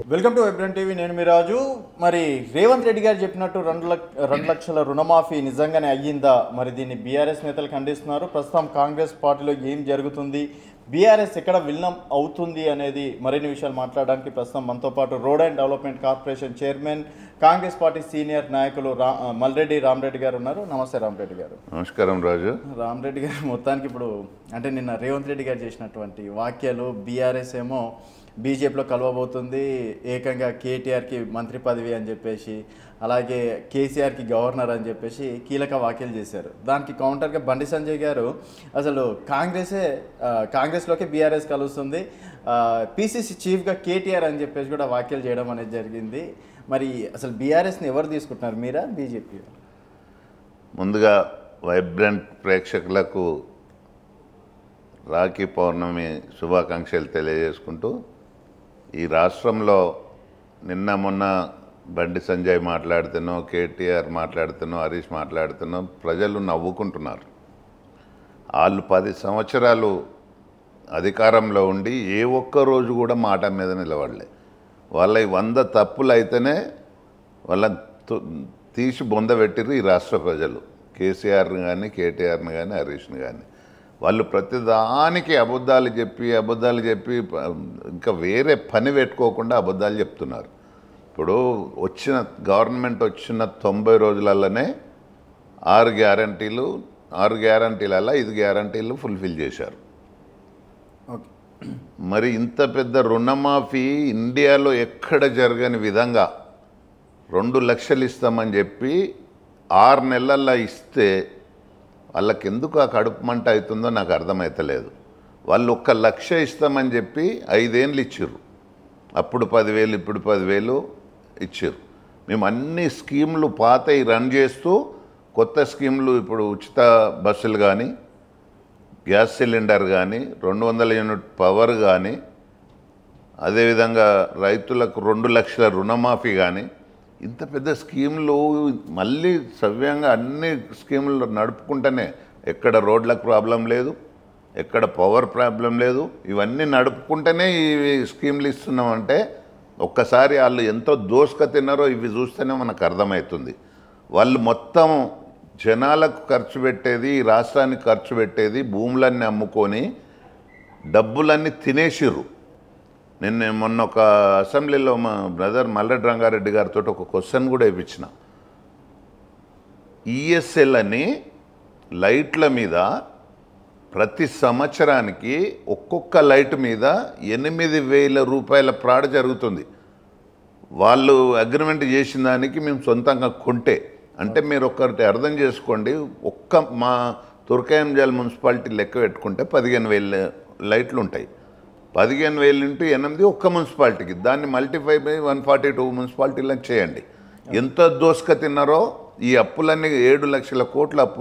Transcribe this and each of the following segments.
Welcome to వెబ్రన్ TV నేను మీ రాజు మరి రేవంత్ రెడ్డి గారు చెప్పినట్టు రెండు లక్ష రెండు లక్షల రుణమాఫీ నిజంగానే అయ్యిందా మరి దీన్ని బీఆర్ఎస్ నేతలు ఖండిస్తున్నారు ప్రస్తుతం కాంగ్రెస్ పార్టీలో ఏం జరుగుతుంది బీఆర్ఎస్ ఎక్కడ విలీనం అవుతుంది అనేది మరిన్ని విషయాలు మాట్లాడడానికి ప్రస్తుతం మనతో పాటు road and development corporation chairman Congress party senior నాయకులు రా మల్రెడ్డి రామరెడ్డి గారు ఉన్నారు నమస్తే రామరెడ్డి గారు నమస్కారం రాజు రామరెడ్డి గారు మొత్తానికి ఇప్పుడు అంటే నిన్న రేవంత్ రెడ్డి గారు చేసినటువంటి వాక్యాలు బీఆర్ఎస్ ఏమో బీజేపీలో కలవబోతుంది ఏకంగా కేటీఆర్కి మంత్రి పదవి అని చెప్పేసి అలాగే కేసీఆర్కి గవర్నర్ అని చెప్పేసి కీలక వ్యాఖ్యలు చేశారు దానికి కౌంటర్గా బండి సంజయ్ గారు అసలు కాంగ్రెసే ఆ, కాంగ్రెస్లోకి బీఆర్ఎస్ కలుస్తుంది పీసీసీ చీఫ్గా కేటీఆర్ అని చెప్పేసి కూడా వ్యాఖ్యలు చేయడం అనేది జరిగింది మరి అసలు బీఆర్ఎస్ని ఎవరు తీసుకుంటున్నారు మీరా బీజేపీ ముందుగా వైబ్రెంట్ ప్రేక్షకులకు రాఖీ పౌర్ణమి శుభాకాంక్షలు తెలియజేసుకుంటూ ఈ రాష్ట్రంలో నిన్న మొన్న బండి సంజయ్ మాట్లాడుతున్నో కేటీఆర్ మాట్లాడుతున్నో హరీష్ మాట్లాడుతున్నో ప్రజలు నవ్వుకుంటున్నారు వాళ్ళు పది సంవత్సరాలు అధికారంలో ఉండి ఏ ఒక్క రోజు కూడా మాట మీద నిలబడలే వాళ్ళ ఈ వంద తప్పులు అయితేనే వాళ్ళ తు- తీసి బొందబెట్టిర్రు ఈ రాష్ట్ర ప్రజలు కేసీఆర్ని కానీ కేటీఆర్ని కానీ హరీష్ని కానీ వాళ్ళు ప్రతిదానికి అబద్ధాలు చెప్పి అబద్ధాలు చెప్పి ప- ఇంకా వేరే పని పెట్టుకోకుండా అబద్ధాలు చెప్తున్నారు ఇప్పుడు వచ్చిన గవర్నమెంట్ వచ్చిన తొంభై రోజులలోనే ఆరు గ్యారంటీలు ఆరు గ్యారంటీలలో ఐదు గ్యారంటీలు ఫుల్ఫిల్ చేశారు ఓకే మరి ఇంత పెద్ద రుణమాఫీ ఇండియాలో ఎక్కడ జరగని విధంగా రెండు లక్షలు ఇస్తామని చెప్పి ఆరు నెలల్లో ఇస్తే వాళ్ళకి ఎందుకు ఆ కడుపు మంట అవుతుందో నాకు అర్థమవుతలేదు వాళ్ళు ఒక్క లక్ష ఇస్తామని చెప్పి ఐదేళ్ళు ఇచ్చిర్రు అప్పుడు పదివేలు ఇప్పుడు పదివేలు ఇచ్చిర్రు మేము అన్ని స్కీములు పాతవి రన్ చేస్తూ కొత్త స్కీములు ఇప్పుడు ఉచిత బస్సులు కానీ గ్యాస్ సిలిండర్ కానీ రెండు వందల యూనిట్ పవర్ కానీ అదేవిధంగా రైతులకు రెండు లక్షల రుణమాఫీ కానీ ఇంత పెద్ద స్కీములు మళ్ళీ సవ్యంగా అన్ని స్కీములు నడుపుకుంటేనే ఎక్కడ రోడ్లకు ప్రాబ్లం లేదు ఎక్కడ పవర్ ప్రాబ్లం లేదు ఇవన్నీ నడుపుకుంటేనే ఈ స్కీములు ఇస్తున్నామంటే ఒక్కసారి వాళ్ళు ఎంతో దోసుక తిన్నారో ఇవి చూస్తేనే మనకు అర్థమవుతుంది వాళ్ళు మొత్తం జనాలకు ఖర్చు పెట్టేది ఈ రాష్ట్రానికి ఖర్చు పెట్టేది భూములన్నీ అమ్ముకొని డబ్బులన్నీ తినేసిర్రు నిన్న మొన్న ఒక అసెంబ్లీలో మా బ్రదర్ మల్లెడ్డి రంగారెడ్డి గారితో ఒక క్వశ్చన్ కూడా ఇప్పించిన ఈఎస్ఎల్ అని లైట్ల మీద ప్రతి సంవత్సరానికి ఒక్కొక్క లైట్ మీద ఎనిమిది వేల రూపాయల ప్రాడ జరుగుతుంది వాళ్ళు అగ్రిమెంట్ చేసిన దానికి మేము సొంతంగా కొంటే అంటే మీరు ఒక్కటి అర్థం చేసుకోండి ఒక్క మా తుర్కాయంజాల్ మున్సిపాలిటీ లెక్క పెట్టుకుంటే పదిహేను వేల లైట్లు ఉంటాయి పదిహేను వేలు ఇంటూ ఎనిమిది ఒక్క మున్సిపాలిటీకి దాన్ని multiply by one forty two మున్సిపాలిటీలకు చేయండి ఎంత దోసుక తిన్నారో ఈ అప్పులన్నీ ఏడు లక్షల కోట్ల అప్పు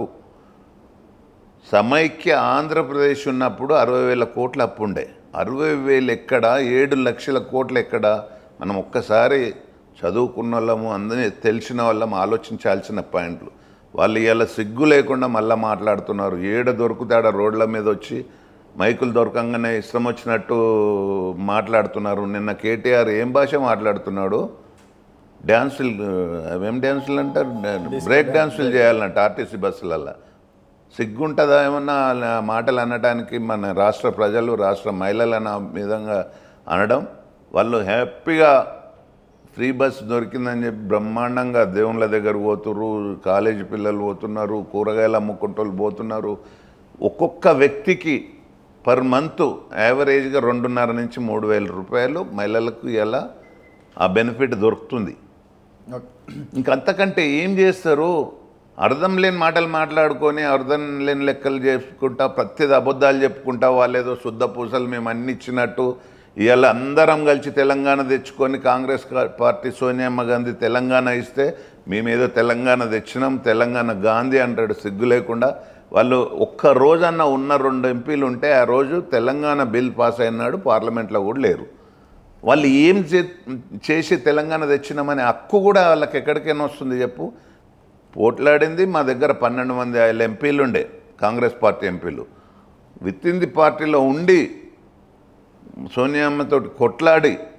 సమైక్య ఆంధ్రప్రదేశ్ ఉన్నప్పుడు అరవై వేల కోట్ల అప్పు ఉండే అరవై వేలు ఎక్కడ ఏడు లక్షల కోట్లు ఎక్కడ మనం ఒక్కసారి చదువుకున్న వాళ్ళము అందరి తెలిసిన వాళ్ళము ఆలోచించాల్సిన పాయింట్లు వాళ్ళు ఇలా సిగ్గు లేకుండా మళ్ళీ మాట్లాడుతున్నారు ఏడ దొరుకుతాడ రోడ్ల మీద వచ్చి మైకులు దొరకంగానే ఇష్టం వచ్చినట్టు మాట్లాడుతున్నారు నిన్న కేటీఆర్ ఏం భాష మాట్లాడుతున్నాడు డ్యాన్సులు అవేం డ్యాన్సులు అంటారు బ్రేక్ డ్యాన్సులు చేయాలంట ఆర్టీసీ బస్సులల్లో సిగ్గుంటుందా ఏమన్నా అలా మాటలు అనడానికి మన రాష్ట్ర ప్రజలు రాష్ట్ర మహిళలు అన్న విధంగా అనడం వాళ్ళు హ్యాపీగా ఫ్రీ బస్ దొరికిందని చెప్పి బ్రహ్మాండంగా దేవుళ్ళ దగ్గర పోతున్నారు కాలేజీ పిల్లలు పోతున్నారు కూరగాయలు అమ్ముకుంటూ పోతున్నారు ఒక్కొక్క వ్యక్తికి పర్ మంత్ యావరేజ్గా రెండున్నర నుంచి మూడు వేల రూపాయలు మహిళలకు ఇలా ఆ బెనిఫిట్ దొరుకుతుంది ఓకే ఇంకంతకంటే ఏం చేస్తారు అర్థం లేని మాటలు మాట్లాడుకొని అర్థం లేని లెక్కలు చేసుకుంటా ప్రతిది అబద్ధాలు చెప్పుకుంటా వాళ్ళేదో శుద్ధ పూసలు మేము అన్ని ఇచ్చినట్టు ఇవాళ అందరం కలిసి తెలంగాణ తెచ్చుకొని కాంగ్రెస్ కా- పార్టీ సోనియమ్మ గాంధీ తెలంగాణ ఇస్తే మేమేదో తెలంగాణ తెచ్చినాం తెలంగాణ గాంధీ అంటాడు సిగ్గు లేకుండా వాళ్ళు ఒక్క రోజన్న ఉన్న రెండు ఎంపీలు ఉంటే ఆ రోజు తెలంగాణ బిల్ పాస్ అయినాడు పార్లమెంట్లో కూడా లేరు వాళ్ళు ఏం చే- చేసి తెలంగాణ తెచ్చినామనే హక్కు కూడా వాళ్ళకి ఎక్కడికైనా వస్తుంది చెప్పు పోట్లాడింది మా దగ్గర పన్నెండు మంది ఆయన ఎంపీలు ఉండే కాంగ్రెస్ పార్టీ ఎంపీలు విత్ ఇన్ ది పార్టీలో ఉండి సోనియా అమ్మతోటి కొట్లాడి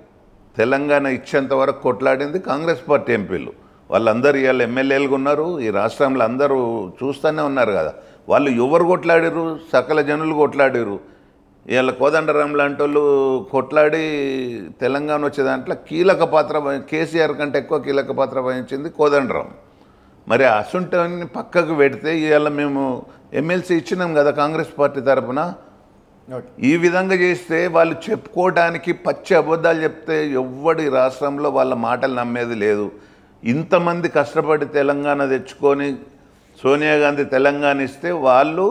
తెలంగాణ ఇచ్చేంత వరకు కొట్లాడింది కాంగ్రెస్ పార్టీ ఎంపీలు వాళ్ళందరూ ఇవాళ ఎమ్మెల్యేలుగా ఉన్నారు ఈ రాష్ట్రంలో అందరూ చూస్తూనే ఉన్నారు కదా వాళ్ళు ఎవరు కొట్లాడిరు సకల జనులు కొట్లాడిరు ఇవాళ కోదండరాం లాంటి వాళ్ళు కొట్లాడి తెలంగాణ వచ్చే దాంట్లో కీలక పాత్ర వహి- కేసీఆర్ కంటే ఎక్కువ కీలక పాత్ర వహించింది కోదండరాం మరి అసుంటని పక్కకు పెడితే ఇవాళ మేము ఎమ్మెల్సీ ఇచ్చినాం కదా కాంగ్రెస్ పార్టీ తరపున ఓకే ఈ విధంగా చేస్తే వాళ్ళు చెప్పుకోవడానికి పచ్చి అబద్ధాలు చెప్తే ఎవ్వడి రాష్ట్రంలో వాళ్ళ మాటలు నమ్మేది లేదు ఇంతమంది కష్టపడి తెలంగాణ తెచ్చుకొని సోనియా గాంధీ తెలంగాణ ఇస్తే వాళ్ళు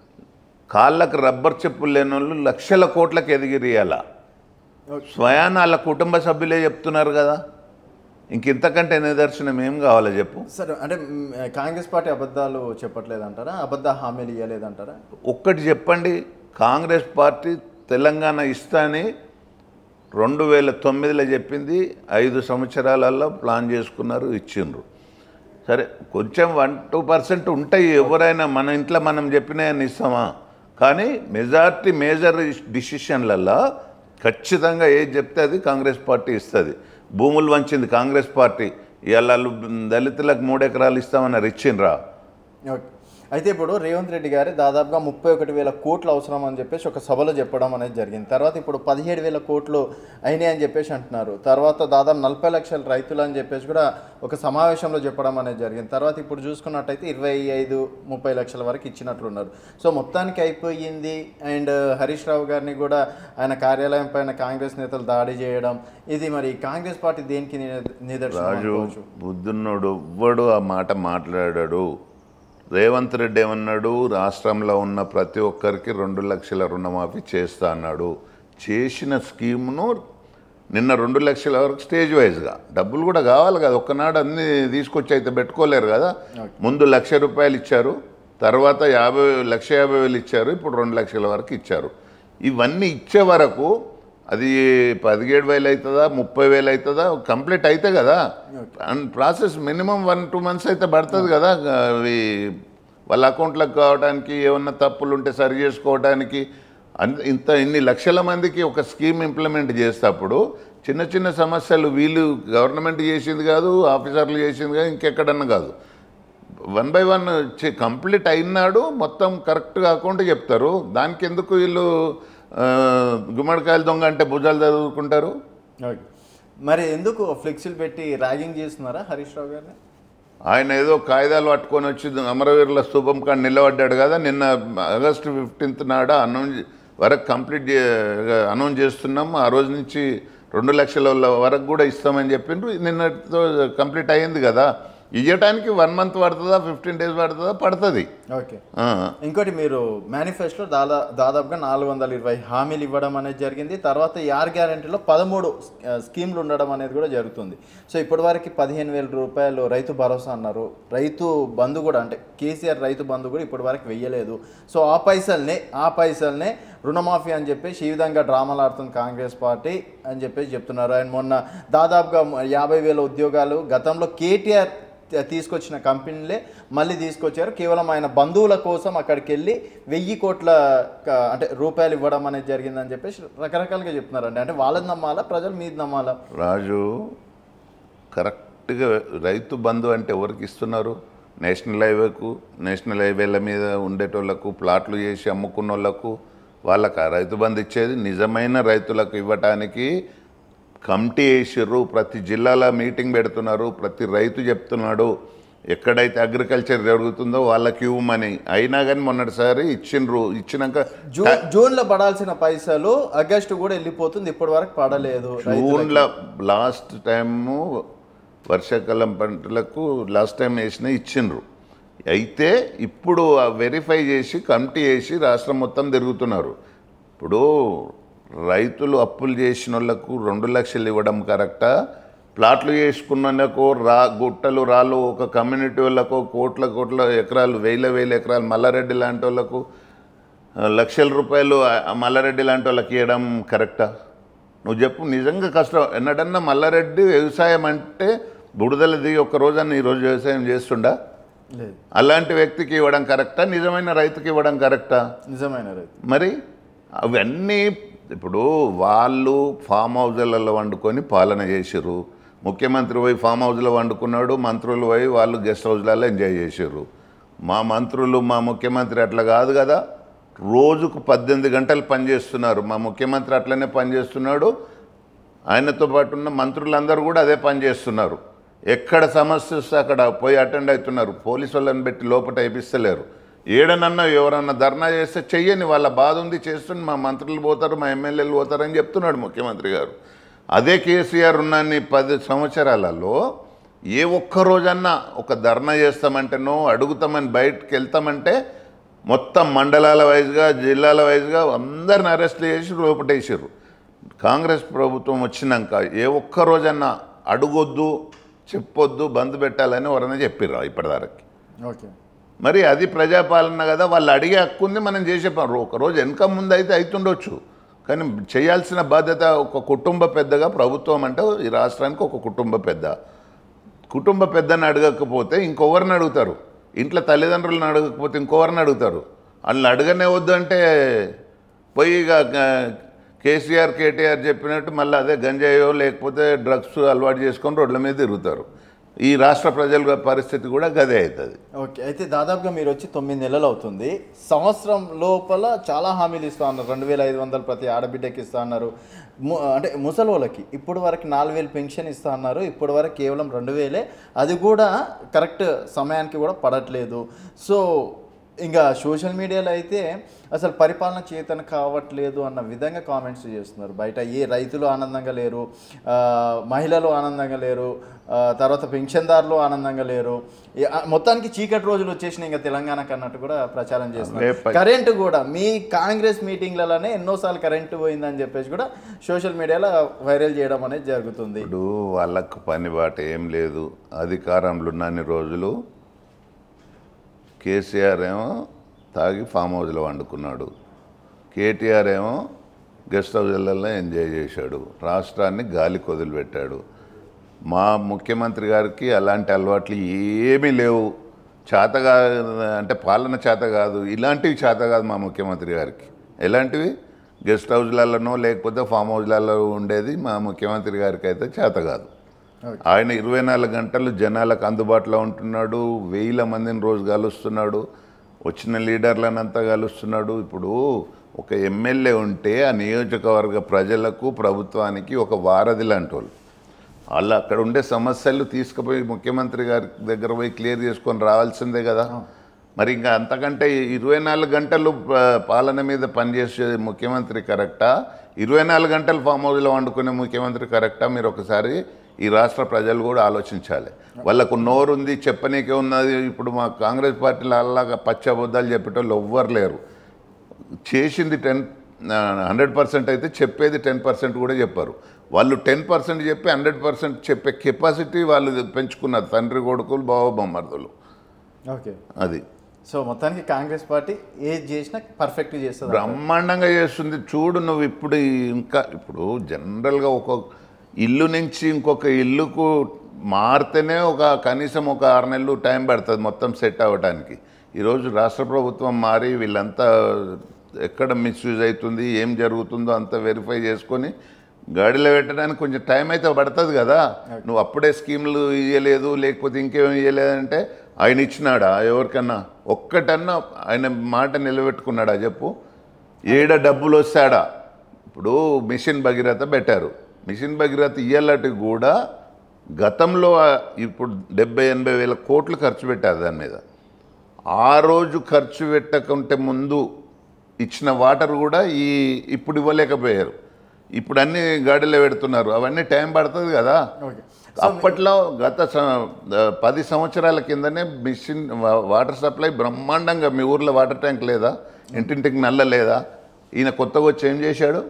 కాళ్ళకు రబ్బర్ చెప్పులు లేని వాళ్ళు లక్షల కోట్లకు ఎదిగిరియాల ఓకే స్వయాన వాళ్ళ కుటుంబ సభ్యులే చెప్తున్నారు కదా ఇంకింతకంటే నిదర్శనం ఏం కావాలో చెప్పు సరే అంటే మ్, కాంగ్రెస్ పార్టీ అబద్ధాలు చెప్పట్లేదంటారా అబద్ధ హామీలు ఇవ్వలేదంటారా ఒక్కటి చెప్పండి కాంగ్రెస్ పార్టీ తెలంగాణ ఇస్తాని రెండు వేల తొమ్మిదిలో చెప్పింది ఐదు సంవత్సరాలలో ప్లాన్ చేసుకున్నారు ఇచ్చిండ్రు సరే కొంచెం వన్ టూ పర్సెంట్ ఉంటాయి ఎవరైనా మన ఇంట్లో మనం చెప్పినాయని ఇస్తామా కానీ మెజార్టీ మేజర్ డిసిషన్లలో ఖచ్చితంగా ఏది చెప్తే అది కాంగ్రెస్ పార్టీ ఇస్తుంది భూములు వంచింది కాంగ్రెస్ పార్టీ ఇవాళ వాళ్ళు దళితులకు మూడు ఎకరాలు ఇస్తామన్నారు ఇచ్చిండ్రా ఓకే అయితే ఇప్పుడు రేవంత్ రెడ్డి గారు దాదాపుగా ముప్పై ఒకటి వేల కోట్లు అవసరం అని చెప్పేసి ఒక సభలో చెప్పడం అనేది జరిగింది తర్వాత ఇప్పుడు పదిహేడు వేల కోట్లు అయినాయి అని చెప్పేసి అంటున్నారు తర్వాత దాదాపు నలభై లక్షల రైతులు అని చెప్పేసి కూడా ఒక సమావేశంలో చెప్పడం అనేది జరిగింది తర్వాత ఇప్పుడు చూసుకున్నట్టయితే ఇరవై ఐదు ముప్పై లక్షల వరకు ఇచ్చినట్లున్నారు సో మొత్తానికి అయిపోయింది అండ్ హరీష్ రావు గారిని కూడా ఆయన కార్యాలయం పైన కాంగ్రెస్ నేతలు దాడి చేయడం ఇది మరి కాంగ్రెస్ పార్టీ దేనికి నిద- నిదర్శనం రాజు అనుకోవచ్చు? బుద్ధున్నోడు ఎవ్వడు ఆ మాట మాట్లాడాడు రేవంత్ రెడ్డి ఏమన్నాడు రాష్ట్రంలో ఉన్న ప్రతి ఒక్కరికి రెండు లక్షల రుణమాఫీ చేస్తా అన్నాడు చేసిన స్కీమ్ను నిన్న రెండు లక్షల వరకు స్టేజ్ వైజ్గా డబ్బులు కూడా కావాలి కదా ఒక్కనాడు అన్ని తీసుకొచ్చి అయితే పెట్టుకోలేరు కదా ముందు లక్ష రూపాయలు ఇచ్చారు తర్వాత యాభై లక్ష యాభై వేలు ఇచ్చారు ఇప్పుడు రెండు లక్షల వరకు ఇచ్చారు ఇవన్నీ ఇచ్చే వరకు అది పదిహేడు వేలు అవుతుందా ముప్పై వేలు అవుతుందా కంప్లీట్ అయితే కదా and process minimum one two months అయితే పడుతుంది కదా అవి వాళ్ళ అకౌంట్లకు కావడానికి ఏమన్నా తప్పులు ఉంటే సరి చేసుకోవడానికి అంత ఇంత ఇన్ని లక్షల మందికి ఒక స్కీమ్ ఇంప్లిమెంట్ చేసేటప్పుడు చిన్న చిన్న సమస్యలు వీళ్ళు గవర్నమెంట్ చేసింది కాదు ఆఫీసర్లు చేసింది కాదు ఇంకెక్కడన్నా కాదు వన్ బై వన్ కంప్లీట్ అయినాడు మొత్తం కరెక్ట్గా అకౌంట్ చెప్తారు దానికి ఎందుకు వీళ్ళు ఆ, గుమ్మడికాయల దొంగ అంటే భుజాలు చదువుకుంటారు ఓకే మరి ఎందుకు ఫ్లెక్సీలు పెట్టి ర్యాగింగ్ చేస్తున్నారా హరీష్ రావు గారిని ఆయన ఏదో కాగితాలు పట్టుకొని వచ్చి అమరవీరుల స్తూపం కాడ నిలబడ్డాడు కదా నిన్న ఆగస్టు ఫిఫ్టీన్త్ నాడ అనౌన్స్ వరకు కంప్లీట్ అనౌన్స్ చేస్తున్నాం ఆ రోజు నుంచి రెండు లక్షల వరకు కూడా ఇస్తామని చెప్పిండ్రు నిన్నటితో కంప్లీట్ అయ్యింది కదా ఇవ్వటానికి వన్ మంత్ పడుతుందా ఫిఫ్టీన్ డేస్ పడుతుందా పడుతుంది ఓకే ఆ. ఇంకోటి మీరు మేనిఫెస్టోలో దాదా దాదాపుగా నాలుగు వందల ఇరవై హామీలు ఇవ్వడం అనేది జరిగింది తర్వాత ఈ ఆర్ గ్యారంటీలో పదమూడు ఆ, స్కీమ్లు ఉండడం అనేది కూడా జరుగుతుంది సో ఇప్పటి వరకు పదిహేను వేల రూపాయలు రైతు భరోసా అన్నారు రైతు బంధు కూడా అంటే కేసీఆర్ రైతు బంధు కూడా ఇప్పటి వరకు వెయ్యలేదు సో ఆ పైసల్నే ఆ పైసల్నే రుణమాఫీ అని చెప్పేసి ఈ విధంగా డ్రామాలు ఆడుతుంది కాంగ్రెస్ పార్టీ అని చెప్పేసి చెప్తున్నారు అండ్ మొన్న దాదాపుగా యాభై వేల ఉద్యోగాలు గతంలో కేటీఆర్ త- తీసుకొచ్చిన కంపెనీలే మళ్ళీ తీసుకొచ్చారు కేవలం ఆయన బంధువుల కోసం అక్కడికి వెళ్ళి వెయ్యి కోట్ల క- అంటే రూపాయలు ఇవ్వడం అనేది జరిగిందని చెప్పేసి రకరకాలుగా చెప్తున్నారండి అంటే వాళ్ళది నమ్మాలా ప్రజలు మీది నమ్మాలా రాజు కరెక్ట్గా రైతు బంధు అంటే ఎవరికి ఇస్తున్నారు నేషనల్ హైవేకు నేషనల్ హైవేల మీద ఉండేటోళ్ళకు ప్లాట్లు చేసి అమ్ముకున్న వాళ్ళకు వాళ్ళకి ఆ రైతు బంధు ఇచ్చేది నిజమైన రైతులకు ఇవ్వటానికి కమిటీ వేసిర్రు ప్రతి జిల్లాలో మీటింగ్ పెడుతున్నారు ప్రతి రైతు చెప్తున్నాడు ఎక్కడైతే అగ్రికల్చర్ జరుగుతుందో వాళ్ళకి ఇవ్వమని అయినా కానీ మొన్నటిసారి ఇచ్చిండ్రు ఇచ్చినాక జూన్ జూన్లో పడాల్సిన పైసలు ఆగస్టు కూడా వెళ్ళిపోతుంది ఇప్పటి వరకు పడలేదు రైతులకి. జూన్లో లాస్ట్ టైము వర్షాకాలం పంటలకు లాస్ట్ టైం వేసిన ఇచ్చిండ్రు అయితే ఇప్పుడు వెరిఫై చేసి కమిటీ వేసి రాష్ట్రం మొత్తం తిరుగుతున్నారు ఇప్పుడు రైతులు అప్పులు చేసిన వాళ్ళకు రెండు లక్షలు ఇవ్వడం కరెక్టా ప్లాట్లు చేసుకున్న వాళ్ళకు రా గుట్టలు రాళ్ళు ఒక కమ్యూనిటీ వాళ్ళకు కోట్ల కోట్ల ఎకరాలు వేల వేల ఎకరాలు మల్లారెడ్డి లాంటి వాళ్ళకు ఆ, లక్షల రూపాయలు ఆ మల్లారెడ్డి లాంటి వాళ్ళకి ఇవ్వడం కరెక్టా నువ్వు చెప్పు నిజంగా కష్టం ఎన్నడన్నా మల్లారెడ్డి వ్యవసాయం అంటే బుడదల దిగి ఒక్క రోజన్నా ఈరోజు వ్యవసాయం చేస్తుండా లేదు అలాంటి వ్యక్తికి ఇవ్వడం కరెక్టా నిజమైన రైతుకి ఇవ్వడం కరెక్టా నిజమైన రైతు మరి అవన్నీ ఇప్పుడు వాళ్ళు ఫామ్ హౌజులలో వండుకొని పాలన చేసిర్రు ముఖ్యమంత్రి పోయి ఫామ్ హౌస్లో వండుకున్నాడు మంత్రులు పోయి వాళ్ళు గెస్ట్ హౌస్లలో ఎంజాయ్ చేసిర్రు మా మంత్రులు మా ముఖ్యమంత్రి అట్లా కాదు కదా రోజుకు పద్దెనిమిది గంటలు పనిచేస్తున్నారు మా ముఖ్యమంత్రి అట్లనే పనిచేస్తున్నాడు ఆయనతో పాటు ఉన్న మంత్రులందరూ కూడా అదే పని చేస్తున్నారు ఎక్కడ సమస్య వస్తే అక్కడ పోయి అటెండ్ అవుతున్నారు పోలీసు వాళ్ళని పెట్టి లోపల వేయిస్తలేరు ఏడనన్నా ఎవరన్నా ధర్నా చేస్తే చెయ్యని వాళ్ళ బాధ ఉంది చేస్తుంది మా మంత్రులు పోతారు మా ఎమ్మెల్యేలు పోతారని చెప్తున్నాడు ముఖ్యమంత్రి గారు అదే కేసీఆర్ ఉన్నన్ని పది సంవత్సరాలలో ఏ ఒక్క రోజన్నా ఒక ధర్నా చేస్తామంటేనో అడుగుతామని బయటకు వెళ్తామంటే మొత్తం మండలాల వైజ్గా జిల్లాల వైజ్గా అందరిని అరెస్ట్ చేసి లోపటేసారు కాంగ్రెస్ ప్రభుత్వం వచ్చినాక ఏ ఒక్క రోజన్నా అడగొద్దు చెప్పొద్దు బంద్ పెట్టాలని ఎవరైనా చెప్పిర్రా ఇప్పటిదానికి ఓకే మరి అది ప్రజాపాలన కదా వాళ్ళు అడిగే హక్కు ఉంది మనం చేసే పని ఒక రోజు వెనక ముందు అయితే అవుతుండొచ్చు కానీ చేయాల్సిన బాధ్యత ఒక కుటుంబ పెద్దగా ప్రభుత్వం అంటే ఈ రాష్ట్రానికి ఒక కుటుంబ పెద్ద కుటుంబ పెద్దని అడగకపోతే ఇంకొవరిని అడుగుతారు ఇంట్లో తల్లిదండ్రులను అడగకపోతే ఇంకొవరిని అడుగుతారు వాళ్ళని అడగనే వద్దు అంటే పోయి ఇక గ- కేసీఆర్ కేటీఆర్ చెప్పినట్టు మళ్ళీ అదే గంజాయో లేకపోతే డ్రగ్స్ అలవాటు చేసుకొని రోడ్ల మీద తిరుగుతారు ఈ రాష్ట్ర ప్రజల పరిస్థితి కూడా గదే అవుతుంది ఓకే అయితే దాదాపుగా మీరు వచ్చి తొమ్మిది నెలలు అవుతుంది సంవత్సరం లోపల చాలా హామీలు ఇస్తా ఉన్నారు రెండు వేల ఐదు వందలు ప్రతి ఆడబిడ్డకి ఇస్తా అన్నారు ము- అంటే ముసలి వాళ్ళకి ఇప్పుడు వరకు నాలుగు వేలు పెన్షన్ ఇస్తా అన్నారు ఇప్పుడు వరకు కేవలం రెండు వేలే అది కూడా కరెక్ట్ సమయానికి కూడా పడట్లేదు సో ఇంకా సోషల్ మీడియాలో అయితే అసలు పరిపాలన చేతన కావట్లేదు అన్న విధంగా కామెంట్స్ చేస్తున్నారు బయట ఏ రైతులు ఆనందంగా లేరు ఆ, మహిళలు ఆనందంగా లేరు ఆ, తర్వాత పెన్షన్దారులు ఆనందంగా లేరు ఈ, ఆ, మొత్తానికి చీకటి రోజులు వచ్చేసినాయి ఇంకా తెలంగాణకు అన్నట్టు కూడా ప్రచారం చేస్తున్నారు రేప- కరెంటు కూడా మీ కాంగ్రెస్ మీటింగ్లలోనే ఎన్నోసార్లు కరెంటు పోయిందని చెప్పేసి కూడా సోషల్ మీడియాలో వైరల్ చేయడం అనేది జరుగుతుంది ఇప్పుడు వాళ్ళకు పని బాట ఏం లేదు అధికారంలో ఉన్నన్ని రోజులు కేసీఆర్ ఏమో తాగి ఫామ్ హౌస్లో వండుకున్నాడు కేటీఆర్ ఏమో గెస్ట్ హౌస్లలో ఎంజాయ్ చేశాడు రాష్ట్రాన్ని గాలి కొదిలిపెట్టాడు మా ముఖ్యమంత్రి గారికి అలాంటి అలవాట్లు ఏమీ లేవు చేత కాదు అంటే పాలన చేత కాదు ఇలాంటివి చేత కాదు మా ముఖ్యమంత్రి గారికి ఎలాంటివి గెస్ట్ హౌస్లలోనో లేకపోతే ఫామ్ హౌస్లలో ఉండేది మా ముఖ్యమంత్రి గారికి అయితే చేత కాదు ఓకే. ఆయన ఇరవై నాలుగు గంటలు జనాలకు అందుబాటులో ఉంటున్నాడు వేల మందిని రోజు కలుస్తున్నాడు వచ్చిన లీడర్లనంతా కలుస్తున్నాడు ఇప్పుడు ఒక ఎమ్మెల్యే ఉంటే ఆ నియోజకవర్గ ప్రజలకు ప్రభుత్వానికి ఒక వారధి లాంటి వాళ్ళు వాళ్ళు అక్కడ ఉండే సమస్యలు తీసుకుపోయి ముఖ్యమంత్రి గారి దగ్గర పోయి క్లియర్ చేసుకొని రావాల్సిందే కదా మరి ఇంకా అంతకంటే ఇరవై నాలుగు గంటలు ప- పాలన మీద పనిచేసే ముఖ్యమంత్రి కరెక్టా ఇరవై నాలుగు గంటలు ఫామ్ హౌస్లో వండుకునే ముఖ్యమంత్రి కరెక్టా మీరు ఒకసారి ఈ రాష్ట్ర ప్రజలు కూడా ఆలోచించాలి వాళ్ళకు నోరు ఉంది చెప్పనీకే ఉన్నది ఇప్పుడు మా కాంగ్రెస్ పార్టీలో అలాగా పచ్చ అబద్ధాలు చెప్పేటోళ్ళు ఎవ్వరు లేరు చేసింది టెన్ హండ్రెడ్ పర్సెంట్ అయితే చెప్పేది టెన్ పర్సెంట్ కూడా చెప్పారు వాళ్ళు టెన్ పర్సెంట్ చెప్పి హండ్రెడ్ పర్సెంట్ చెప్పే కెపాసిటీ వాళ్ళు పెంచుకున్నారు తండ్రి కొడుకులు బావ బొమ్మర్దులు ఓకే అది సో మొత్తానికి కాంగ్రెస్ పార్టీ ఏది చేసినా పర్ఫెక్ట్ చేస్తుంది బ్రహ్మాండంగా చేస్తుంది చూడు నువ్వు ఇప్పుడు ఇంకా ఇప్పుడు జనరల్గా ఒక ఇల్లు నుంచి ఇంకొక ఇల్లుకు మారితేనే ఒక కనీసం ఒక ఆరు నెలలు టైం పడుతుంది మొత్తం సెట్ అవ్వడానికి ఈరోజు రాష్ట్ర ప్రభుత్వం మారి వీళ్ళంతా ఎక్కడ మిస్యూజ్ అవుతుంది ఏం జరుగుతుందో అంతా వెరిఫై చేసుకొని గాడిలో పెట్టడానికి కొంచెం టైం అయితే పడుతుంది కదా నువ్వు అప్పుడే స్కీములు ఇవ్వలేదు లేకపోతే ఇంకేం ఇవ్వలేదంటే ఆయన ఇచ్చినాడా ఎవరికన్నా ఒక్కటన్నా ఆయన మాట నిలబెట్టుకున్నాడా చెప్పు ఏడ డబ్బులు వస్తాడా ఇప్పుడు మిషన్ భగీరథ పెట్టారు మిషన్ భగీరథ ఇయ్యాలటి కూడా గతంలో ఆ ఇప్పుడు డెబ్బై ఎనభై వేల కోట్లు ఖర్చు పెట్టారు దాని మీద ఆ రోజు ఖర్చు పెట్టకుంటే ముందు ఇచ్చిన వాటర్ కూడా ఈ ఇప్పుడు ఇవ్వలేకపోయారు ఇప్పుడు అన్ని గాడిలో పెడుతున్నారు అవన్నీ టైం పడుతుంది కదా ఓకే అప్పట్లో గత స- పది సంవత్సరాల కిందనే మిషన్ వా- వాటర్ సప్లై బ్రహ్మాండంగా మీ ఊర్లో వాటర్ ట్యాంక్ లేదా ఇంటింటికి నల్ల లేదా ఈయన కొత్తగా వచ్చి ఏం చేశాడు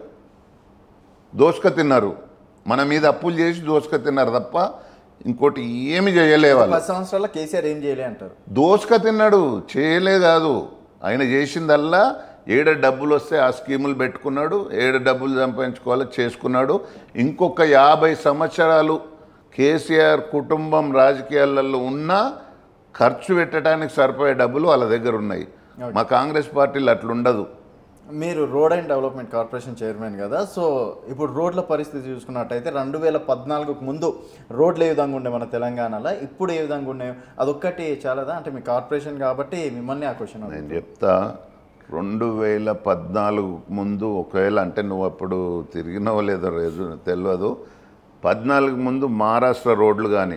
దోసుక తిన్నారు మన మీద అప్పులు చేసి దోసుక తిన్నారు తప్ప ఇంకోటి ఏమి చేయలే వాళ్ళు పది సంవత్సరాల కేసీఆర్ ఏం చేయలే అంటారు దోసుక తిన్నాడు చేయలే కాదు ఆయన చేసిందల్లా ఏడ డబ్బులు వస్తే ఆ స్కీములు పెట్టుకున్నాడు ఏడ డబ్బులు సంపాదించుకోవాలో చేసుకున్నాడు ఇంకొక యాభై సంవత్సరాలు కేసీఆర్ కుటుంబం రాజకీయాలలో ఉన్నా ఖర్చు పెట్టడానికి సరిపోయే డబ్బులు వాళ్ళ దగ్గర ఉన్నాయి మా కాంగ్రెస్ పార్టీలు అట్లుండదు మీరు road and development corporation chairman కదా సో ఇప్పుడు రోడ్ల పరిస్థితి చూసుకున్నట్టయితే రెండు వేల పద్నాలుగుకు ముందు రోడ్లు ఏ విధంగా ఉండే మన తెలంగాణలో ఇప్పుడు ఏ విధంగా ఉన్నాయి అదొక్కటి చాలదా అంటే మీ కార్పొరేషన్ కాబట్టి మిమ్మల్ని ఆ క్వశ్చన్ నేను చెప్తా రెండు వేల పద్నాలుగు ముందు ఒకవేళ అంటే నువ్వు అప్పుడు తిరిగినవో లేదో రేజు తెలియదు పద్నాలుగు ముందు మహారాష్ట్ర రోడ్లు కానీ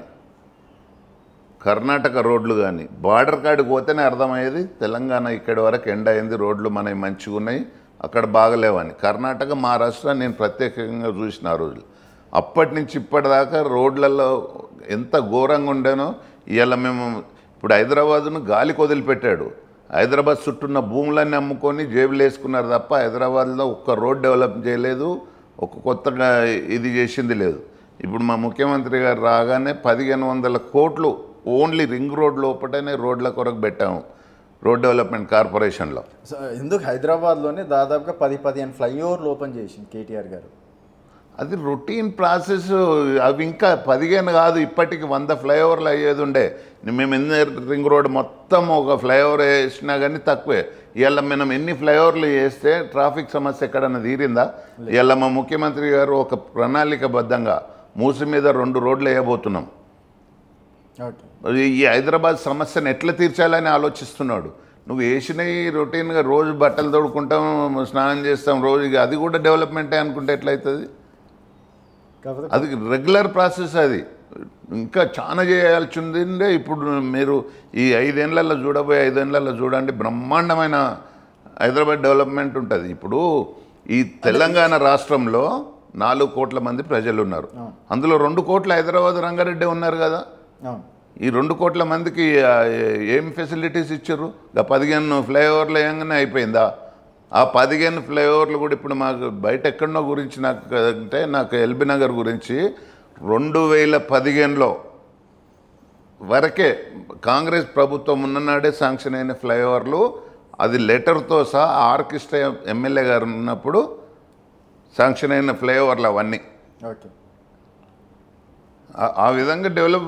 కర్ణాటక రోడ్లు కానీ బార్డర్ కాడికి పోతేనే అర్థమయ్యేది తెలంగాణ ఇక్కడి వరకు ఎండ్ అయింది రోడ్లు మనవి మంచిగా ఉన్నాయి అక్కడ బాగలేవని కర్ణాటక మహారాష్ట్ర నేను ప్రత్యేకంగా చూసిన ఆ రోజులు అప్పటి నుంచి ఇప్పటిదాకా రోడ్లలో ఎంత ఘోరంగా ఉండేనో ఇవాళ మేము ఇప్పుడు హైదరాబాదును గాలికి వదిలిపెట్టాడు హైదరాబాద్ చుట్టూన్న భూములన్నీ అమ్ముకొని జేబులు వేసుకున్నారు తప్ప హైదరాబాద్లో ఒక్క రోడ్ డెవలప్ చేయలేదు ఒక కొత్తగా ఇది చేసింది లేదు ఇప్పుడు మా ముఖ్యమంత్రి గారు రాగానే పదిహేను వందల కోట్లు ఓన్లీ రింగ్ రోడ్ లోపటనే రోడ్ల కొరకు పెట్టాము రోడ్ డెవలప్మెంట్ కార్పొరేషన్లో సో ఎందుకు హైదరాబాద్లోనే దాదాపుగా పది పదిహేను ఫ్లైఓవర్లు ఓపెన్ చేసింది కేటీఆర్ గారు అది రొటీన్ ప్రాసెస్ అవి ఇంకా పదిహేను కాదు ఇప్పటికి వంద ఫ్లైఓవర్లు అయ్యేది ఉండే మేము ఎన్ని రింగ్ రోడ్ మొత్తం ఒక ఫ్లైఓవర్ వేసినా కానీ తక్కువే ఇవాళ మనం ఎన్ని ఫ్లైఓవర్లు వేస్తే ట్రాఫిక్ సమస్య ఎక్కడన్నా తీరిందా ఇవాళ మా ముఖ్యమంత్రి గారు ఒక ప్రణాళికబద్ధంగా మూసి మీద రెండు రోడ్లు వేయబోతున్నాం ఓకే ఈ హైదరాబాద్ సమస్యను ఎట్లా తీర్చాలని ఆలోచిస్తున్నాడు నువ్వు వేసినవి రొటీన్గా రోజు బట్టలు తోడుకుంటాం స్నానం చేస్తాం రోజు ఇక అది కూడా డెవలప్మెంటే అనుకుంటే ఎట్లయితుంది కాకపోతే అది రెగ్యులర్ ప్రాసెస్ అది ఇంకా చాలా చేయాల్సి ఉంది ఇప్పుడు మీరు ఈ ఐదేళ్లలో చూడబోయే ఐదేళ్లలో చూడండి బ్రహ్మాండమైన హైదరాబాద్ డెవలప్మెంట్ ఉంటుంది ఇప్పుడు ఈ తెలంగాణ రాష్ట్రంలో నాలుగు కోట్ల మంది ప్రజలు ఉన్నారు అందులో రెండు కోట్ల హైదరాబాద్ రంగారెడ్డి ఉన్నారు కదా అవును ఈ రెండు కోట్ల మందికి ఆ, ఏం ఫెసిలిటీస్ ఇచ్చారు ఇక పదిహేను ఫ్లైఓవర్లు వేయంగానే అయిపోయిందా ఆ పదిహేను ఫ్లైఓవర్లు కూడా ఇప్పుడు మాకు బయట ఎక్కడనో గురించి నాకు అంటే నాకు ఎల్బీ నగర్ గురించి రెండు వేల పదిహేనులో వరకే కాంగ్రెస్ ప్రభుత్వం ఉన్ననాడే శాంక్షన్ అయిన ఫ్లైఓవర్లు అది లెటర్తో సహా ఆర్కిస్ట్రా ఎమ్మెల్యే గారు ఉన్నప్పుడు శాంక్షన్ అయిన ఫ్లైఓవర్లు అవన్నీ ఓకే ఆ- ఆ విధంగా డెవలప్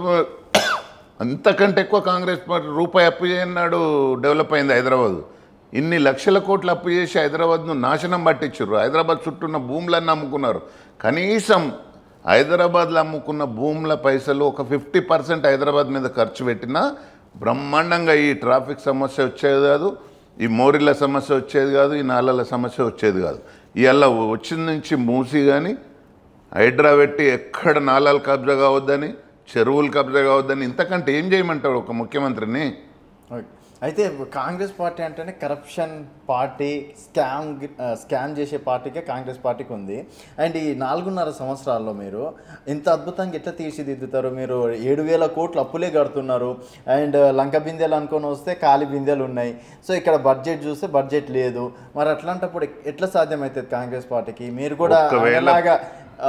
అంతకంటే ఎక్కువ కాంగ్రెస్ పార్టీ రూపాయి అప్పు చేయన్నాడు డెవలప్ అయింది హైదరాబాద్ ఇన్ని లక్షల కోట్లు అప్పు చేసి హైదరాబాద్ను నాశనం పట్టించారు హైదరాబాద్ చుట్టూ ఉన్న భూములన్నీ అమ్ముకున్నారు కనీసం హైదరాబాద్లో అమ్ముకున్న భూముల పైసలు ఒక ఫిఫ్టీ పర్సెంట్ హైదరాబాద్ మీద ఖర్చు పెట్టినా బ్రహ్మాండంగా ఈ ట్రాఫిక్ సమస్య వచ్చేది కాదు ఈ మోరిల సమస్య వచ్చేది కాదు ఈ నాలల సమస్య వచ్చేది కాదు ఇవాళ వచ్చిన నుంచి మూసి కానీ హైడ్రా పెట్టి ఎక్కడ నాలాలు కబ్జా కావద్దని చెరువులు కబ్జా కావద్దని ఇంతకంటే ఏం చేయమంటాడు ఒక ముఖ్యమంత్రిని ఓకే అయితే కాంగ్రెస్ పార్టీ అంటేనే కరప్షన్ పార్టీ స్కామ్ స్కామ్ చేసే పార్టీకే కాంగ్రెస్ పార్టీకి ఉంది అండ్ ఈ నాలుగున్నర సంవత్సరాల్లో మీరు ఇంత అద్భుతంగా ఎట్లా తీర్చిదిద్దుతారు మీరు ఏడు వేల కోట్లు అప్పులే కడుతున్నారు అండ్ లంక బిందెలు అనుకొని వస్తే ఖాళీ బిందెలు ఉన్నాయి సో ఇక్కడ బడ్జెట్ చూస్తే బడ్జెట్ లేదు మరి అట్లాంటప్పుడు ఎట్లా సాధ్యమవుతుంది కాంగ్రెస్ పార్టీకి మీరు కూడా ఒకవేళ- అలాగా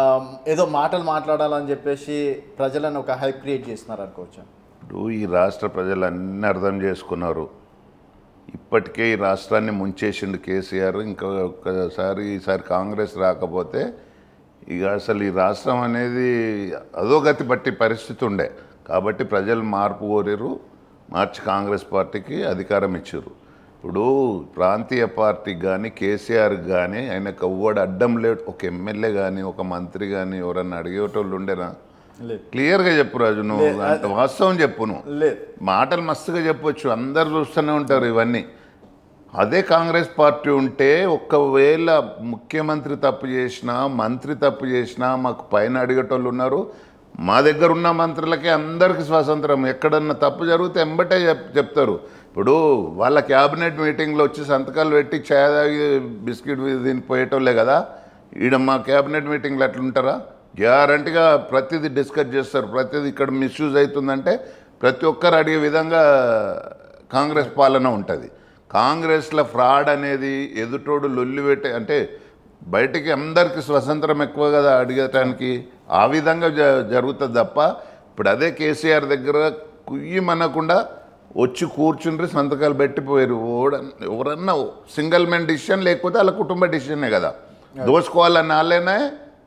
ఏదో మాటలు మాట్లాడాలని చెప్పేసి ప్రజలను ఒక హైప్ క్రియేట్ చేస్తున్నారు అనుకోవచ్చు ఇప్పుడు ఈ రాష్ట్ర ప్రజలు అన్నీ అర్థం చేసుకున్నారు ఇప్పటికే ఈ రాష్ట్రాన్ని ముంచేసిండు కేసీఆర్ ఇంకా ఒక్కసారి ఈసారి కాంగ్రెస్ రాకపోతే ఇక అసలు ఈ రాష్ట్రం అనేది అధోగతి పట్టి పరిస్థితి ఉండే కాబట్టి ప్రజలు మార్పు కోరారు మార్చి కాంగ్రెస్ పార్టీకి అధికారం ఇచ్చారు ఇప్పుడు ప్రాంతీయ పార్టీకి కానీ కేసీఆర్కి కానీ ఆయనకు ఎవ్వడు అడ్డం లేడు ఒక ఎమ్మెల్యే కానీ ఒక మంత్రి కానీ ఎవరన్నా అడిగేటోళ్ళు ఉండేనా లేదు క్లియర్గా చెప్పు రాజు నువ్వు అంత వాస్తవం చెప్పు నువ్వు లేదు మాటలు మస్తుగా చెప్పొచ్చు అందరు చూస్తూనే ఉంటారు ఇవన్నీ అదే కాంగ్రెస్ పార్టీ ఉంటే ఒకవేళ ముఖ్యమంత్రి తప్పు చేసినా మంత్రి తప్పు చేసినా మాకు పైన అడిగేటోళ్ళు ఉన్నారు మా దగ్గర ఉన్న మంత్రులకే అందరికి స్వాతంత్రం ఎక్కడన్నా తప్పు జరిగితే ఎంబటే చెప్ చెప్తారు ఇప్పుడు వాళ్ళ క్యాబినెట్ మీటింగ్లో వచ్చి సంతకాలు పెట్టి ఛాయ్ తాగి బిస్కెట్ దీనికి పోయేటోళ్ళే కదా ఈడ మా క్యాబినెట్ మీటింగ్లో అట్లుంటారా గ్యారంటీగా ప్రతిదీ డిస్కస్ చేస్తారు ప్రతిదీ ఇక్కడ మిస్యూజ్ అవుతుందంటే ప్రతి ఒక్కరు అడిగే విధంగా కాంగ్రెస్ పాలన ఉంటుంది కాంగ్రెస్లో ఫ్రాడ్ అనేది ఎదుటోడు లొల్లి పెట్టే అంటే బయటికి అందరికీ స్వతంత్రం ఎక్కువ కదా అడిగటానికి ఆ విధంగా జ జరుగుతుంది తప్ప ఇప్పుడు అదే కేసీఆర్ దగ్గర కుయ్యమనకుండా వచ్చి కూర్చుండ్రి సంతకాలు పెట్టిపోయారు ఓడ- ఎవరన్నా సింగిల్ మెన్ డిసిషన్ లేకపోతే వాళ్ళ కుటుంబ డిసిషనే కదా దోసుకోవాలన్న వాళ్ళేనా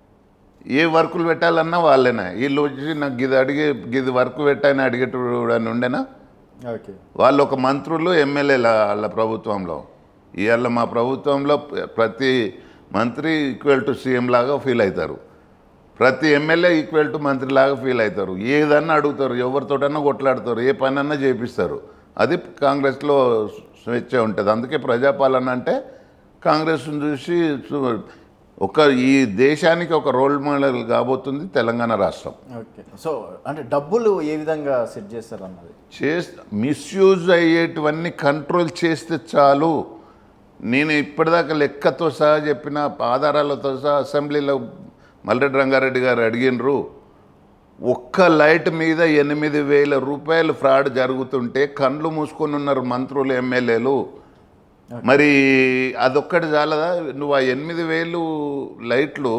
ఏ వర్కులు పెట్టాలన్నా వాళ్ళేనా వీళ్ళు వచ్చి నాకు గిది అడిగే గిది వర్క్ పెట్టని అడిగేటోడు అని ఉండేనా ఓకే వాళ్ళు ఒక మంత్రులు ఎమ్మెల్యేల వాళ్ళ ప్రభుత్వంలో ఇవాళ మా ప్రభుత్వంలో ప్ర- ప్రతి మంత్రి ఈక్వల్ టు సీఎం లాగా ఫీల్ అవుతారు ప్రతి ఎమ్మెల్యే ఈక్వల్ టు మంత్రి లాగా ఫీల్ అవుతారు ఏదన్నా అడుగుతారు ఎవరితోటన్నా కొట్లాడతారు ఏ పనన్నా చేపిస్తారు అది కాంగ్రెస్లో స్వేచ్ఛ ఉంటుంది అందుకే ప్రజాపాలన అంటే కాంగ్రెస్ను చూసి చూ- ఒక ఈ దేశానికి ఒక రోల్ మోడల్ కాబోతుంది తెలంగాణ రాష్ట్రం ఓకే సో అంటే డబ్బులు ఏ విధంగా సెట్ చేస్తారు అన్నది చేస్ మిస్యూజ్ అయ్యేటివన్నీ కంట్రోల్ చేస్తే చాలు నేను ఇప్పటిదాకా లెక్కతో సహా చెప్పిన ఆధారాలతో సహా అసెంబ్లీలో మల్లెడ్డి రంగారెడ్డి గారు అడిగినరు ఒక్క లైట్ మీద ఎనిమిది వేల రూపాయలు ఫ్రాడ్ జరుగుతుంటే కండ్లు మూసుకొని ఉన్నారు మంత్రులు ఎమ్మెల్యేలు మరి అదొక్కటి చాలదా నువ్వు ఆ ఎనిమిది వేలు లైట్లు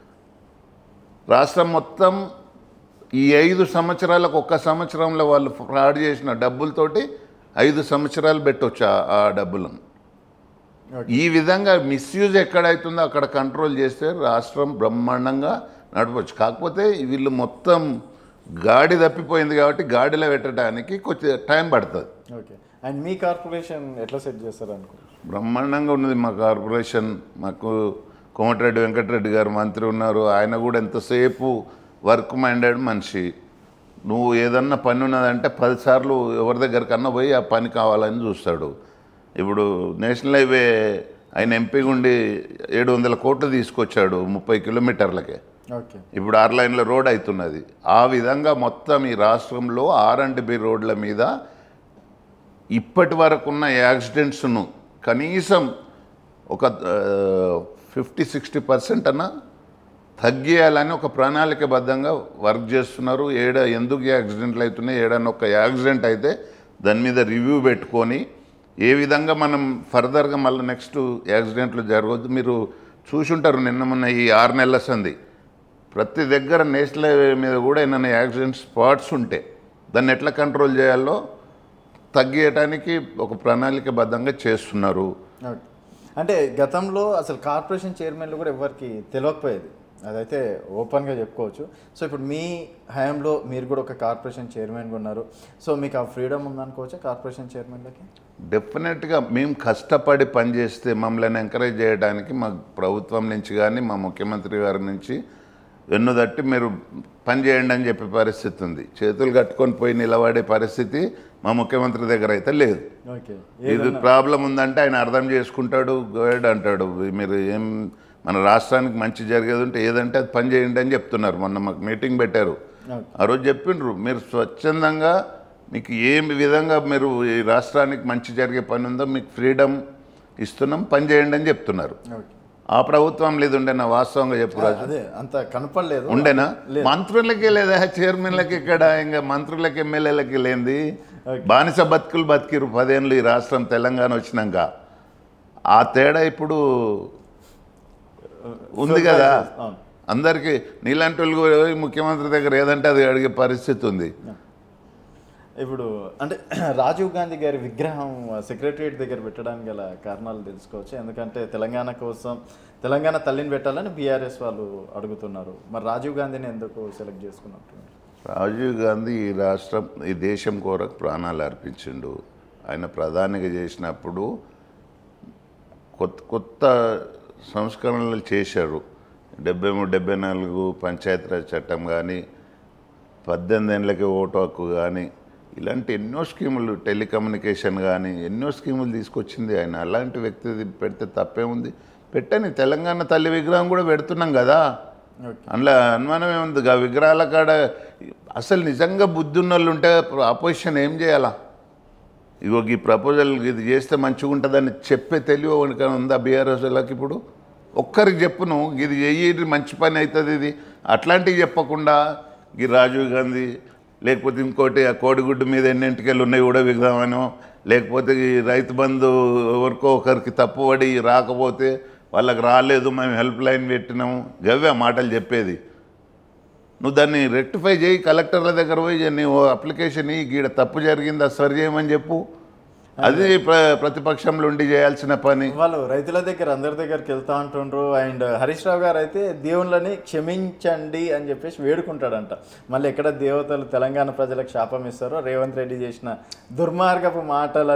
రాష్ట్రం మొత్తం ఈ ఐదు సంవత్సరాలకు ఒక్క సంవత్సరంలో వాళ్ళు ఫ్రాడ్ చేసిన డబ్బులతోటి ఐదు సంవత్సరాలు పెట్టొచ్చు ఆ- ఆ డబ్బులను ఓకే. ఈ విధంగా మిస్యూజ్ ఎక్కడైతుందో అక్కడ కంట్రోల్ చేస్తే రాష్ట్రం బ్రహ్మాండంగా నడపచ్చు కాకపోతే వీళ్ళు మొత్తం గాడి తప్పిపోయింది కాబట్టి గాడిలో పెట్టడానికి కొంచెం టైం పడుతుంది ఓకే అండ్ మీ కార్పొరేషన్ ఎట్లా సెట్ చేస్తారు అనుకుంటున్నారు బ్రహ్మాండంగా ఉన్నది మా కార్పొరేషన్ మాకు కోమటిరెడ్డి వెంకటరెడ్డి గారు మంత్రి ఉన్నారు ఆయన కూడా ఎంతసేపు వర్క్ మైండెడ్ మనిషి నువ్వు ఏదన్నా పని ఉన్నదంటే పదిసార్లు ఎవరి దగ్గరకన్నా పోయి ఆ పని కావాలని చూస్తాడు ఇప్పుడు నేషనల్ హైవే ఆయన ఎంపీగా ఉండి ఏడు వందల కోట్లు తీసుకొచ్చాడు ముప్పై కిలోమీటర్లకే ఓకే ఇప్పుడు ఆరు లైన్ల రోడ్ అవుతున్నది ఆ విధంగా మొత్తం ఈ రాష్ట్రంలో ఆర్ అండ్ బి రోడ్ల మీద ఇప్పటి వరకు ఉన్న యాక్సిడెంట్స్ను కనీసం ఒక ఫిఫ్టీ సిక్స్టీ పర్సెంట్ అన్న తగ్గియాలని ఒక ప్రణాళికబద్ధంగా వర్క్ చేస్తున్నారు ఏడ ఎందుకు యాక్సిడెంట్లు అవుతున్నాయి ఏడన్నా ఒక యాక్సిడెంట్ అయితే దాని మీద రివ్యూ పెట్టుకొని ఏ విధంగా మనం ఫర్దర్గా మళ్ళీ నెక్స్ట్ యాక్సిడెంట్లు జరగవద్దు మీరు చూసుంటారు నిన్న మొన్న ఈ ఆరు నెలల సంది ప్రతి దగ్గర నేషనల్ హైవే మీద కూడా ఏమైనా యాక్సిడెంట్ స్పాట్స్ ఉంటే దాన్ని ఎట్లా కంట్రోల్ చేయాలో తగ్గియటానికి ఒక ప్రణాళికబద్ధంగా చేస్తున్నారు ఓకే అంటే గతంలో అసలు కార్పొరేషన్ చైర్మన్లు కూడా ఎవరికి తెలియకపోయేది అదైతే ఓపెన్గా చెప్పుకోవచ్చు సో ఇప్పుడు మీ హయాంలో మీరు కూడా ఒక కార్పొరేషన్ చైర్మన్గా ఉన్నారు సో మీకు ఆ ఫ్రీడమ్ ఉందనుకోవచ్చా కార్పొరేషన్ చైర్మన్లకి డెఫినెట్గా మేము కష్టపడి పనిచేస్తే మమ్మల్ని ఎంకరేజ్ చేయడానికి మా ప్రభుత్వం నుంచి కానీ మా ముఖ్యమంత్రి గారి నుంచి వెన్ను తట్టి మీరు పని చేయండి అని చెప్పే పరిస్థితి ఉంది చేతులు కట్టుకొని పోయి నిలబడే పరిస్థితి మా ముఖ్యమంత్రి దగ్గర అయితే లేదు ఓకే ఇది ప్రాబ్లం ఉందంటే ఆయన అర్థం చేసుకుంటాడు గోయడ్ అంటాడు మీరు ఏం మన రాష్ట్రానికి మంచి జరిగేది ఉంటే ఏదంటే అది పని చేయండి అని చెప్తున్నారు మొన్న మాకు మీటింగ్ పెట్టారు ఓకే ఆ రోజు చెప్పిండ్రు మీరు స్వచ్ఛందంగా మీకు ఏ విధంగా మీరు ఈ రాష్ట్రానికి మంచి జరిగే పని ఉందో మీకు ఫ్రీడమ్ ఇస్తున్నాం పని చేయండి అని చెప్తున్నారు ఓకే ఆ ప్రభుత్వం లేదు ఉండేనా వాస్తవంగా చెప్పు రాజు అదే అంత కనపడలేదు ఉండేనా మంత్రులకి లేదా చైర్మన్లకి ఇక్కడ ఇంకా మంత్రులకి ఎమ్మెల్యేలకి లేనిది బానిస బతుకులు బతికిరు పదేళ్ళు ఈ రాష్ట్రం తెలంగాణ వచ్చినాక ఆ తేడా ఇప్పుడు ఉంది కదా అవును అందరికీ నీలాంటి వాళ్ళు కూడా పోయి ముఖ్యమంత్రి దగ్గర ఏదంటే అది అడిగే పరిస్థితి ఉంది ఇప్పుడు అంటే రాజీవ్ గాంధీ గారి విగ్రహం సెక్రటరియట్ దగ్గర పెట్టడానికి గల కారణాలు తెలుసుకోవచ్చు ఎందుకంటే తెలంగాణ కోసం తెలంగాణ తల్లిని పెట్టాలని బీఆర్ఎస్ వాళ్ళు అడుగుతున్నారు మరి రాజీవ్ గాంధీని ఎందుకు సెలెక్ట్ చేసుకున్నట్టు రాజీవ్ గాంధీ ఈ రాష్ట్రం ఈ దేశం కొరకు ప్రాణాలు అర్పించిండు ఆయన ప్రధానిగా చేసినప్పుడు కొత్త కొత్త సంస్కరణలు చేశారు డెబ్బై మూడు డెబ్బై నాలుగు పంచాయతీరాజ్ చట్టం కానీ పద్దెనిమిది ఏళ్ళకి ఓటు హక్కు కానీ ఇలాంటి ఎన్నో స్కీములు టెలికమ్యూనికేషన్ కానీ ఎన్నో స్కీములు తీసుకొచ్చింది ఆయన అలాంటి వ్యక్తి పెడితే తప్పేముంది పెట్టని తెలంగాణ తల్లి విగ్రహం కూడా పెడుతున్నాం కదా ఓకే అందులో అనుమానం ఏముంది ఆ విగ్రహాల కాడ అసలు నిజంగా బుద్ధి ఉన్న వాళ్ళు ఉంటే అపోజిషన్ ఏం చేయాలా ఇగో ఈ ప్రపోజల్ ఇది చేస్తే మంచిగా ఉంటుందని చెప్పే తెలివి వనికైనా ఉందా బీఆర్ఎస్ వాళ్ళకి ఇప్పుడు ఒక్కరికి చెప్పును ఇది చెయ్యి మంచి పని అవుతుంది ఇది అట్లాంటివి చెప్పకుండా ఈ రాజీవ్ గాంధీ లేకపోతే ఇంకోటి ఆ కోడిగుడ్డు మీద ఎన్నింటికెళ్ళి ఉన్నాయి కూడా విగ్రహమనో లేకపోతే ఈ రైతు బంధు ఎవరికో ఒకరికి తప్పుపడి రాకపోతే వాళ్ళకి రాలేదు మేము హెల్ప్ లైన్ పెట్టినాము గవ్వే ఆ మాటలు చెప్పేది నువ్వు దాన్ని రెక్టిఫై చేయి కలెక్టర్ల దగ్గర పోయి నువ్వు అప్లికేషన్ ఇయ్యి గీడ తప్పు జరిగింది అది సరి చేయమని చెప్పు అది ప్ర ప్రతిపక్షంలో ఉండి చేయాల్సిన పని వాళ్ళు రైతుల దగ్గర అందరి దగ్గరికి వెళ్తా అంటుండ్రు అండ్ హరీష్ రావు గారు అయితే దేవుళ్ళని క్షమించండి అని చెప్పేసి వేడుకుంటాడంట మళ్ళీ ఎక్కడ దేవతలు తెలంగాణ ప్రజలకు శాపం ఇస్తారో రేవంత్ రెడ్డి చేసిన దుర్మార్గపు మాటలని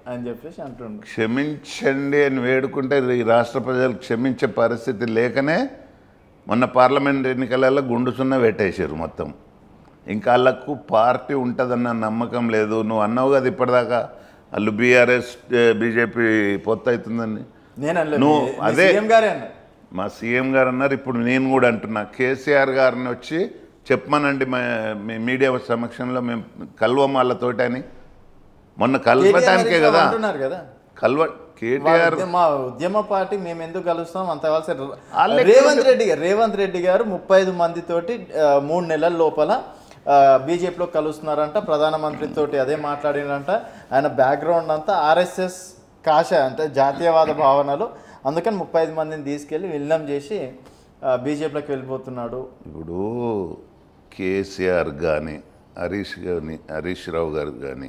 అని చెప్పేసి అంటుండ్రు క్షమించండి అని వేడుకుంటే ఈ రాష్ట్ర ప్రజలు క్షమించే పరిస్థితి లేకనే మొన్న పార్లమెంట్ ఎన్నికలలో గుండు సున్న పెట్టేశారు మొత్తం ఇంకా వాళ్ళకు పార్టీ ఉంటుందన్న నమ్మకం లేదు నువ్వు అన్నావు కదా ఇప్పటిదాకా వాళ్ళు బీఆర్ఎస్ బీజేపీ పొత్తు అవుతుందని నేను అనలేదు నువ్వు మీ- మీ అదే- సీఎం గారే అన్నారు మా సీఎం గారు అన్నారు ఇప్పుడు నేను కూడా అంటున్నా కేసీఆర్ గారిని వచ్చి చెప్పమనండి మా మీ మీడియా సమక్షంలో మేము కల్వం వాళ్ళతోటి అని మొన్న కలపటానికే కేటీఆర్ కదా అంటున్నారు కదా కల్వ వాళ్ళ కేటీఆర్ ఉద్యమ- మా ఉద్యమ పార్టీ మేము ఎందుకు కలుస్తాం అంత కలిసి వాళ్ళే రేవంత్ రెడ్డి గారు రేవంత్ రెడ్డి గారు ముప్పై ఐదు మందితోటి ఆ, మూడు నెలల లోపల బీజేపీలో కలుస్తున్నారంట ప్రధానమంత్రి తోటి అదే మాట్లాడినంట ఆయన బ్యాక్గ్రౌండ్ అంతా ఆర్ఎస్ఎస్ కాష అంటే జాతీయవాద భావనలు అందుకని ముప్పై ఐదు మందిని తీసుకెళ్లి విలీనం చేసి బీజేపీలోకి వెళ్ళిపోతున్నాడు ఇప్పుడు కేసీఆర్ కానీ హరీష్ కానీ హరీష్ రావు గారు కానీ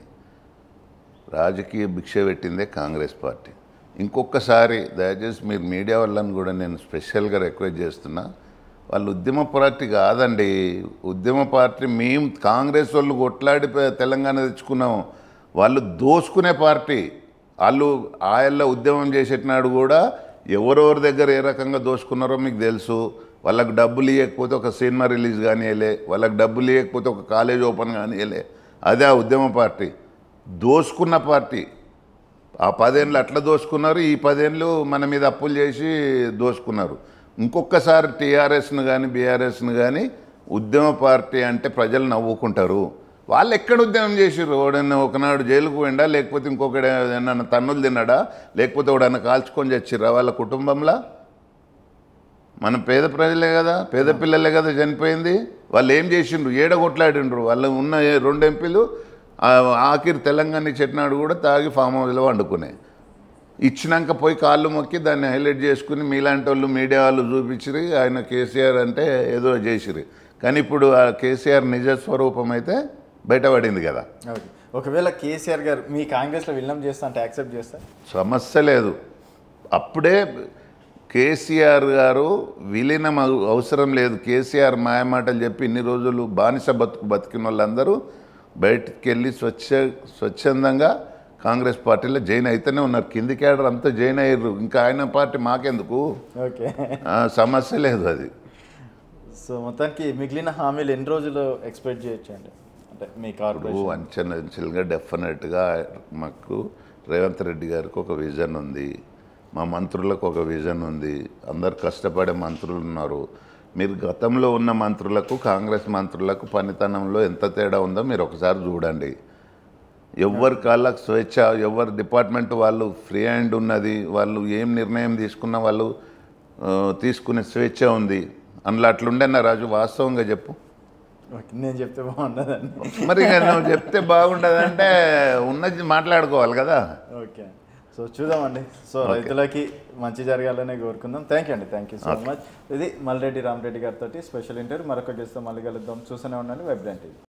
రాజకీయ భిక్ష పెట్టిందే కాంగ్రెస్ పార్టీ ఇంకొకసారి దయచేసి మీరు మీడియా వాళ్ళని కూడా నేను స్పెషల్గా రిక్వెస్ట్ చేస్తున్నా వాళ్ళు ఉద్యమ పార్టీ కాదండి ఉద్యమ పార్టీ మేము కాంగ్రెస్ వాళ్ళు కొట్లాడి పే- తెలంగాణ తెచ్చుకున్నాం వాళ్ళు దోసుకునే పార్టీ వాళ్ళు ఆయల్లో ఉద్యమం చేసేటినాడు కూడా ఎవరెవరి దగ్గర ఏ రకంగా దోసుకున్నారో మీకు తెలుసు వాళ్ళకి డబ్బులు ఇవ్వకపోతే ఒక సినిమా రిలీజ్ కానియలే వాళ్ళకి డబ్బులు ఇవ్వకపోతే ఒక కాలేజ్ ఓపెన్ కానియలే అదే ఆ ఉద్యమ పార్టీ దోసుకున్న పార్టీ ఆ పదేళ్ళు అట్లా దోసుకున్నారు ఈ పదేళ్ళు మన మీద అప్పులు చేసి దోసుకున్నారు ఇంకొకసారి టీఆర్ఎస్ను కానీ బీఆర్ఎస్ను కానీ ఉద్యమ పార్టీ అంటే ప్రజలు నవ్వుకుంటారు వాళ్ళు ఎక్కడ ఉద్యమం చేసిర్రు ఎవడన్నా ఒకనాడు జైలుకు పోయిండా లేకపోతే ఇంకొకడు ఏమన్నా తన్నులు తిన్నాడా లేకపోతే ఎవడన్నా కాల్చుకొని చచ్చిర్రా వాళ్ళ కుటుంబంలో మన పేద ప్రజలే కదా పేద పిల్లలే కదా చనిపోయింది వాళ్ళు ఏం చేసిండ్రు ఏడ కొట్లాడిండ్రు వాళ్ళు ఉన్న ఏ- రెండు ఎంపీలు ఆ ఆఖరి తెలంగాణ చెట్నాడు కూడా తాగి ఫామ్ హౌస్లో వండుకునే ఇచ్చినాక పోయి కాళ్ళు మొక్కి దాన్ని హైలైట్ చేసుకుని మీలాంటి వాళ్ళు మీడియా వాళ్ళు చూపించిరి ఆయన కేసీఆర్ అంటే ఏదో చేసిరి కానీ ఇప్పుడు ఆ కేసీఆర్ నిజ స్వరూపం అయితే బయటపడింది కదా ఓకే ఒకవేళ కేసీఆర్ గారు మీ కాంగ్రెస్లో విలీనం చేస్తా అంటే యాక్సెప్ట్ చేస్తారు సమస్య లేదు అప్పుడే కేసీఆర్ గారు విలీనం అవ- అవసరం లేదు కేసీఆర్ మాయమాటలు చెప్పి ఇన్ని రోజులు బానిస బతుకు బతికిన వాళ్ళందరూ బయటికి వెళ్ళి స్వచ్ఛ స్వచ్ఛందంగా కాంగ్రెస్ పార్టీలో జాయిన్ అయితేనే ఉన్నారు కింది క్యాడర్ అంతా జాయిన్ అయ్యారు ఇంకా ఆయన పార్టీ మాకెందుకు ఓకే ఆ, సమస్య లేదు అది సో మొత్తానికి మిగిలిన హామీలు ఎన్ని రోజులు ఎక్స్పెక్ట్ చేయొచ్చు అండి అంటే మీ ఇప్పుడు కార్పొరేషన్ అంచెలంచెలుగా డెఫినెట్గా మాకు రేవంత్ రెడ్డి గారికి ఒక విజన్ ఉంది మా మంత్రులకు ఒక విజన్ ఉంది అందరు కష్టపడే మంత్రులు ఉన్నారు మీరు గతంలో ఉన్న మంత్రులకు కాంగ్రెస్ మంత్రులకు పనితనంలో ఎంత తేడా ఉందో మీరు ఒకసారి చూడండి ఎవరి కాళ్ళకు స్వేచ్ఛ ఎవరి డిపార్ట్మెంట్ వాళ్ళు ఫ్రీ హ్యాండ్ ఉన్నది వాళ్ళు ఏం నిర్ణయం తీసుకున్నా వాళ్ళు ఆ, తీసుకునే స్వేచ్ఛ ఉంది అందులో అట్లుండేనా రాజు వాస్తవంగా చెప్పు ఓకే నేను చెప్తే బాగుండదండి మరి ఇక నువ్వు చెప్తే బాగుండదంటే ఉన్నది మాట్లాడుకోవాలి కదా ఓకే సో చూద్దామండి సో రైతులకి మంచి జరగాలని కోరుకుందాం థ్యాంక్ యూ అండి థ్యాంక్ యూ సో మచ్ ఇది మల్రెడ్డి రామరెడ్డి గారితో స్పెషల్ ఇంటర్వ్యూ మరొక గెస్ట్తో మళ్ళీ కలుద్దాం చూస్తూనే ఉండండి వెబ్ టీవీ